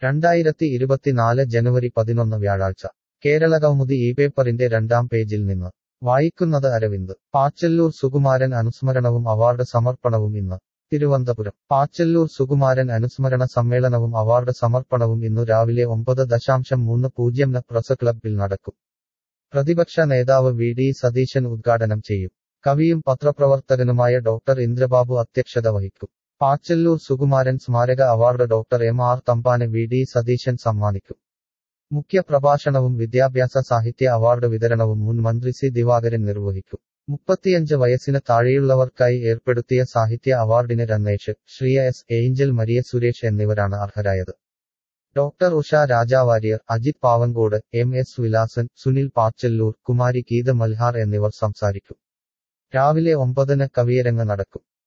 രണ്ടായിരത്തി ഇരുപത്തിനാല് ജനുവരി പതിനൊന്ന് വ്യാഴാഴ്ച കേരളകൗമുദി ഈ പേപ്പറിന്റെ രണ്ടാം പേജിൽ നിന്ന് വായിക്കുന്നത് അരവിന്ദ് പാച്ചല്ലൂർ സുകുമാരൻ അനുസ്മരണവും അവാർഡ് സമർപ്പണവും ഇന്ന് തിരുവനന്തപുരം പാച്ചല്ലൂർ സുകുമാരൻ അനുസ്മരണ സമ്മേളനവും അവാർഡ് സമർപ്പണവും ഇന്നു രാവിലെ ഒമ്പത് ദശാംശം മൂന്ന് പൂജ്യം ന് പ്രസ് ക്ലബ്ബിൽ നടക്കും പ്രതിപക്ഷ നേതാവ് വി ഡി സതീശൻ ഉദ്ഘാടനം ചെയ്യും കവിയും പത്രപ്രവർത്തകനുമായ ഡോക്ടർ ഇന്ദ്രബാബു അധ്യക്ഷത വഹിക്കും പാച്ചല്ലൂർ സുകുമാരൻ സ്മാരക അവാർഡ് ഡോക്ടർ എം ആർ തമ്പാന് വി ഡി സതീശൻ സമ്മാനിക്കും മുഖ്യ പ്രഭാഷണവും വിദ്യാഭ്യാസ സാഹിത്യ അവാർഡ് വിതരണവും മുൻ മന്ത്രി സി ദിവാകരൻ നിർവഹിക്കും മുപ്പത്തിയഞ്ച് വയസ്സിന് താഴെയുള്ളവർക്കായി ഏർപ്പെടുത്തിയ സാഹിത്യ അവാർഡിന് Rannesh Sreeya S Angel Maria Suresh എന്നിവരാണ് അർഹരായത് doctor Usha Rajavariar Ajith Pavankode M S Vilasan Sunil Pachalloor Kumari Geetha Malhar എന്നിവർ സംസാരിക്കും രാവിലെ ഒമ്പതിന് കവിയരങ്ങ് നടക്കും